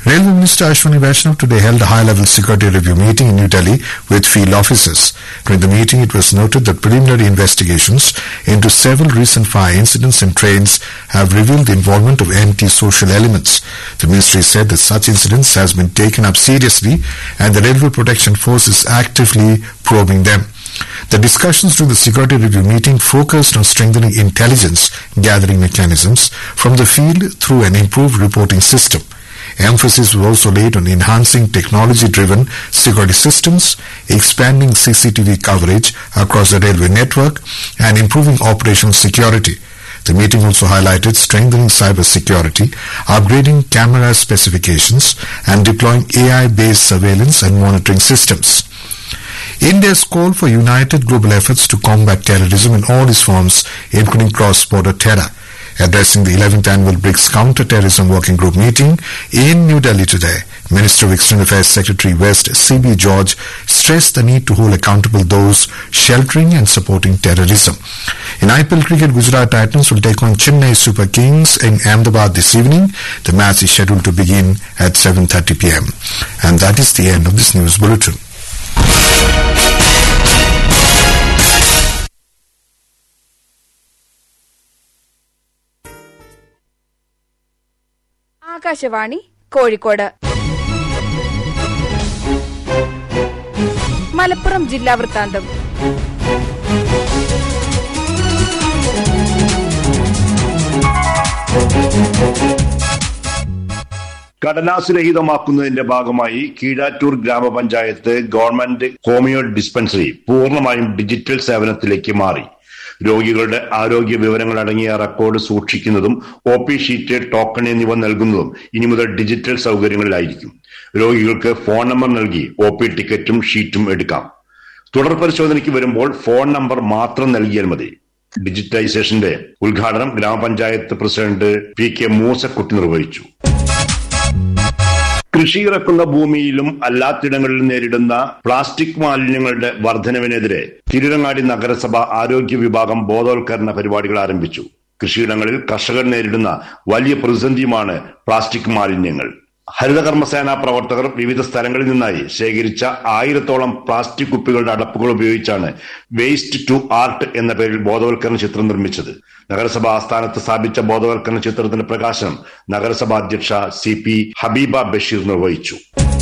Railway Minister Ashwini Vaishnav today held a high-level security review meeting in New Delhi with field officers. During the meeting, it was noted that preliminary investigations into several recent fire incidents in trains have revealed the involvement of anti-social elements. The ministry said that such incidents has been taken up seriously and the Railway Protection Force is actively probing them. The discussions during the security review meeting focused on strengthening intelligence gathering mechanisms from the field through an improved reporting system. Emphasis was also laid on enhancing technology-driven security systems, expanding CCTV coverage across the railway network, and improving operational security. The meeting also highlighted strengthening cyber security, upgrading camera specifications, and deploying AI-based surveillance and monitoring systems. India's call for united global efforts to combat terrorism in all its forms, including cross-border terror. Addressing the 11th annual BRICS Counter-Terrorism Working Group meeting in New Delhi today, Minister of External Affairs Secretary West C.B. George stressed the need to hold accountable those sheltering and supporting terrorism. In IPL cricket, Gujarat Titans will take on Chennai Super Kings in Ahmedabad this evening. The match is scheduled to begin at 7.30 p.m. And that is the end of this news bulletin. Akashvani Kozhikode Malappuram ജില്ലാ വൃത്താന്തം കടലാസ് രഹിതമാക്കുന്നതിന്റെ ഭാഗമായി കീഴാറ്റൂർ ഗ്രാമപഞ്ചായത്ത് government homeo dispensary പൂർണ്ണമായും digital സേവനത്തിലേക്ക് മാറി രോഗികളുടെ ആരോഗ്യ വിവരങ്ങൾ അടങ്ങിയ റെക്കോർഡ് സൂക്ഷിക്കുന്നതും ഒ പി ഷീറ്റ് ടോക്കൺ എന്നിവ നൽകുന്നതും ഇനി മുതൽ ഡിജിറ്റൽ സൗകര്യങ്ങളിലായിരിക്കും രോഗികൾക്ക് ഫോൺ നമ്പർ നൽകി ഒ പി ടിക്കറ്റും ഷീറ്റും എടുക്കാം തുടർ പരിശോധനയ്ക്ക് വരുമ്പോൾ ഫോൺ നമ്പർ മാത്രം നൽകിയാൽ മതി ഡിജിറ്റലൈസേഷന്റെ ഉദ്ഘാടനം ഗ്രാമപഞ്ചായത്ത് പ്രസിഡന്റ് പി കെ മൂസക്കുട്ടി നിർവഹിച്ചു കൃഷി ഇറക്കുന്ന ഭൂമിയിലും അല്ലാത്തിടങ്ങളിലും നേരിടുന്ന പ്ലാസ്റ്റിക് മാലിന്യങ്ങളുടെ വർധനവിനെതിരെ തിരുരങ്ങാടി നഗരസഭ ആരോഗ്യ വിഭാഗം ബോധവൽക്കരണ പരിപാടികൾ ആരംഭിച്ചു കൃഷിയിടങ്ങളിൽ കർഷകർ നേരിടുന്ന വലിയ പ്രതിസന്ധിയുമാണ് പ്ലാസ്റ്റിക് മാലിന്യങ്ങൾ ഹരിതകർമ്മസേന പ്രവർത്തകർ വിവിധ സ്ഥലങ്ങളിൽ നിന്നായി ശേഖരിച്ച ആയിരത്തോളം പ്ലാസ്റ്റിക് കുപ്പികളുടെ അടപ്പുകൾ ഉപയോഗിച്ചാണ് വേസ്റ്റ് ടു ആർട്ട് എന്ന പേരിൽ ബോധവൽക്കരണ ചിത്രം നിർമ്മിച്ചത് നഗരസഭ ആസ്ഥാനത്ത് സ്ഥാപിച്ച ബോധവൽക്കരണ ചിത്രത്തിന്റെ പ്രകാശനം നഗരസഭ അധ്യക്ഷ സി പി ഹബീബ ബഷീർ നിർവഹിച്ചു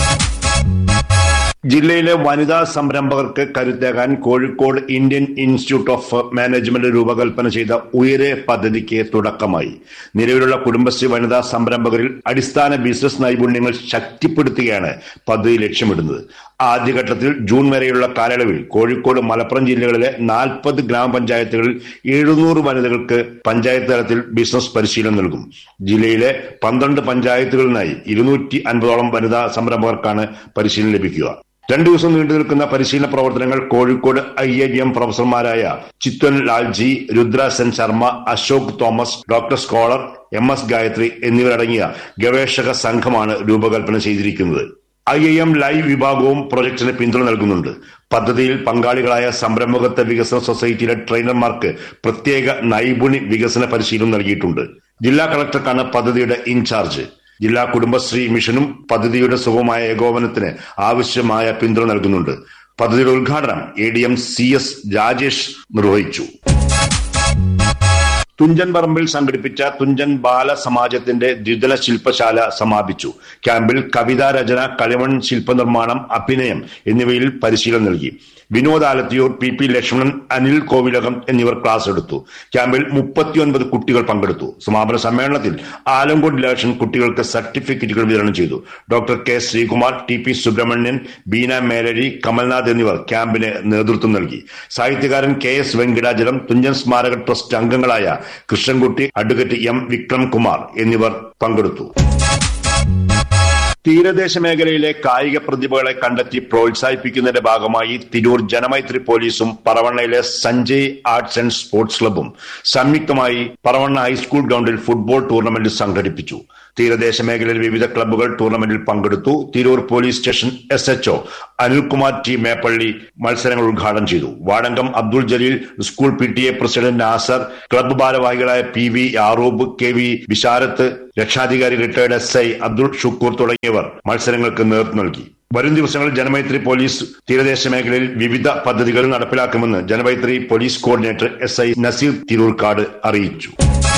ജില്ലയിലെ വനിതാ സംരംഭകർക്ക് കരുത്തേകാൻ Kozhikode Indian Institute of Management രൂപകൽപ്പന ചെയ്ത ഉയരെ പദ്ധതിക്ക് തുടക്കമായി നിലവിലുള്ള കുടുംബശ്രീ വനിതാ സംരംഭകരിൽ അടിസ്ഥാന ബിസിനസ് നൈപുണ്യങ്ങൾ ശക്തിപ്പെടുത്തുകയാണ് പദ്ധതി ലക്ഷ്യമിടുന്നത് ആദ്യഘട്ടത്തിൽ ജൂൺ വരെയുള്ള കാലയളവിൽ കോഴിക്കോട് മലപ്പുറം ജില്ലകളിലെ നാൽപ്പത് ഗ്രാമപഞ്ചായത്തുകളിൽ എഴുന്നൂറ് വനിതകൾക്ക് പഞ്ചായത്ത് തലത്തിൽ ബിസിനസ് പരിശീലനം നൽകും ജില്ലയിലെ പന്ത്രണ്ട് പഞ്ചായത്തുകളിലായി ഇരുന്നൂറ്റി അൻപതോളം വനിതാ സംരംഭകർക്കാണ് പരിശീലനം ലഭിക്കുക രണ്ടു ദിവസം നീണ്ടു നിൽക്കുന്ന പരിശീലന പ്രവർത്തനങ്ങൾ Kozhikode I I B M പ്രൊഫസർമാരായ Chithvan Lalji Rudra Sen Sharma Ashok Thomas doctor scholar M S Gayathri എന്നിവരടങ്ങിയ ഗവേഷക സംഘമാണ് രൂപകൽപ്പന ചെയ്തിരിക്കുന്നത് ഐ ഐ എം ലൈവ് വിഭാഗവും പ്രൊജക്ടിന് പിന്തുണ നൽകുന്നുണ്ട് പദ്ധതിയിൽ പങ്കാളികളായ സംരംഭകത്വ വികസന സൊസൈറ്റിയിലെ ട്രെയിനർമാർക്ക് പ്രത്യേക നൈപുണി വികസന പരിശീലനം നൽകിയിട്ടുണ്ട് ജില്ലാ കളക്ടർക്കാണ് പദ്ധതിയുടെ ഇൻചാർജ് ജില്ലാ കുടുംബശ്രീ മിഷനും പദ്ധതിയുടെ സുഗമമായ ഏകോപനത്തിന് ആവശ്യമായ പിന്തുണ നൽകുന്നുണ്ട് പദ്ധതിയുടെ ഉദ്ഘാടനം A D M C S Rajesh നിർവഹിച്ചു തുഞ്ചൻ പറമ്പിൽ സംഘടിപ്പിച്ച തുഞ്ചൻ ബാല സമാജത്തിന്റെ ദ്വിതല ശില്പശാല സമാപിച്ചു ക്യാമ്പിൽ കവിതാ രചന കളിമൺ ശില്പനിർമ്മാണം അഭിനയം എന്നിവയിൽ പരിശീലനം നൽകി വിനോദ് ആലത്തിയൂർ പി പി ലക്ഷ്മണൻ അനിൽ കോവിലകം എന്നിവർ ക്ലാസ് എടുത്തു ക്യാമ്പിൽ മുപ്പത്തിയൊൻപത് കുട്ടികൾ പങ്കെടുത്തു സമാപന സമ്മേളനത്തിൽ ആലങ്കോട് ഇലക്ഷൻ കുട്ടികൾക്ക് സർട്ടിഫിക്കറ്റുകൾ വിതരണം ചെയ്തു doctor K Sreekumar T P Subramanian Beena Melazhi Kamalnath എന്നിവർ ക്യാമ്പിന് നേതൃത്വം നൽകി സാഹിത്യകാരൻ കെ എസ് വെങ്കിടാചലം തുഞ്ചൻ സ്മാരക ട്രസ്റ്റ് അംഗങ്ങളായ കൃഷ്ണൻകുട്ടി അഡ്വക്കേറ്റ് എം വിക്രം കുമാർ എന്നിവർ പങ്കെടുത്തു തീരദേശ മേഖലയിലെ കായിക പ്രതിഭകളെ കണ്ടെത്തി പ്രോത്സാഹിപ്പിക്കുന്നതിന്റെ ഭാഗമായി തിരൂർ ജനമൈത്രി പോലീസും പറവണ്ണയിലെ സഞ്ജയ് ആർട്സ് ആൻഡ് സ്പോർട്സ് ക്ലബും സംയുക്തമായി പറവണ്ണ ഹൈസ്കൂൾ ഗ്രൗണ്ടിൽ ഫുട്ബോൾ ടൂർണമെന്റ് സംഘടിപ്പിച്ചു തീരദേശ മേഖലയിൽ വിവിധ ക്ലബ്ബുകൾ ടൂർണമെന്റിൽ പങ്കെടുത്തു Tirur police station S HO Anilkumar T Meppally മത്സരങ്ങൾ ഉദ്ഘാടനം ചെയ്തു Vadankam Abdul Jaleel school P T A president Nasar club ഭാരവാഹികളായ P V Yaroob K V Visharath രക്ഷാധികാരി retired S I Abdul Shukoor തുടങ്ങിയവർ മത്സരങ്ങൾക്ക് നേതൃത്വം നൽകി വരും ദിവസങ്ങളിൽ ജനമൈത്രി പോലീസ് തീരദേശ മേഖലയിൽ വിവിധ പദ്ധതികൾ നടപ്പിലാക്കുമെന്ന് Janamaithri police coordinator S I Naseer Tirurkad അറിയിച്ചു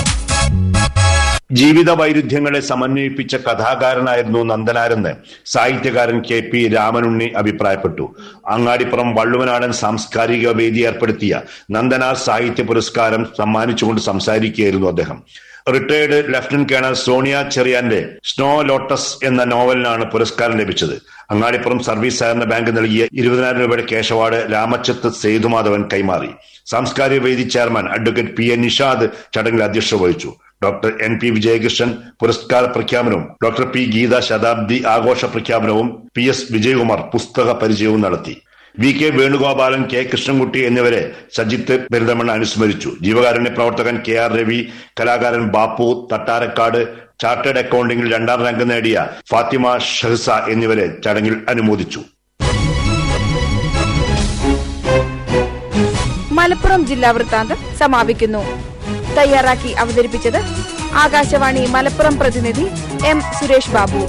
ജീവിത വൈരുദ്ധ്യങ്ങളെ സമന്വയിപ്പിച്ച കഥാകാരനായിരുന്നു നന്ദനാരെന്ന് സാഹിത്യകാരൻ കെ പി രാമനുണ്ണി അഭിപ്രായപ്പെട്ടു അങ്ങാടിപ്പുറം വള്ളുവനാടൻ സാംസ്കാരിക വേദി ഏർപ്പെടുത്തിയ നന്ദനാർ സാഹിത്യ പുരസ്കാരം സമ്മാനിച്ചുകൊണ്ട് സംസാരിക്കുകയായിരുന്നു അദ്ദേഹം റിട്ടയർഡ് ലഫ്റ്റനന്റ് കേണൽ സോണിയ ചെറിയാന്റെ സ്നോ ലോട്ടസ് എന്ന നോവലിനാണ് പുരസ്കാരം ലഭിച്ചത് അങ്ങാടിപ്പുറം സർവീസ് സഹകരണ ബാങ്ക് നൽകിയ ഇരുപതിനായിരം രൂപയുടെ കേശവാട് രാമച്ചത്ത് സേതുമാധവൻ കൈമാറി സാംസ്കാരിക വേദി chairman advocate P N Nishad ചടങ്ങിൽ അധ്യക്ഷത വഹിച്ചു ഡോക്ടർ എൻ പി വിജയകൃഷ്ണൻ പുരസ്കാര പ്രഖ്യാപനവും ഡോക്ടർ പി ഗീത ശതാബ്ദി ആഘോഷ പ്രഖ്യാപനവും പി എസ് വിജയകുമാർ പുസ്തക പരിചയവും നടത്തി V K Venugopalan K Krishnankutty എന്നിവരെ സജിത്ത് പെരുന്തമണ്ണ അനുസ്മരിച്ചു ജീവകാരുണ്യ പ്രവർത്തകൻ കെ ആർ രവി കലാകാരൻ ബാപ്പു തട്ടാരക്കാട് ചാർട്ടേഡ് അക്കൌണ്ടിംഗിൽ രണ്ടാം റാങ്ക് നേടിയ ഫാത്തിമ ഷഹ്സ എന്നിവരെ ചടങ്ങിൽ അനുമോദിച്ചു മലപ്പുറം ജില്ലാ വൃത്താന്തം സമാപിക്കുന്നു തയ്യാറാക്കി അവതരിപ്പിച്ചത് ആകാശവാണി മലപ്പുറം പ്രതിനിധി എം സുരേഷ് ബാബു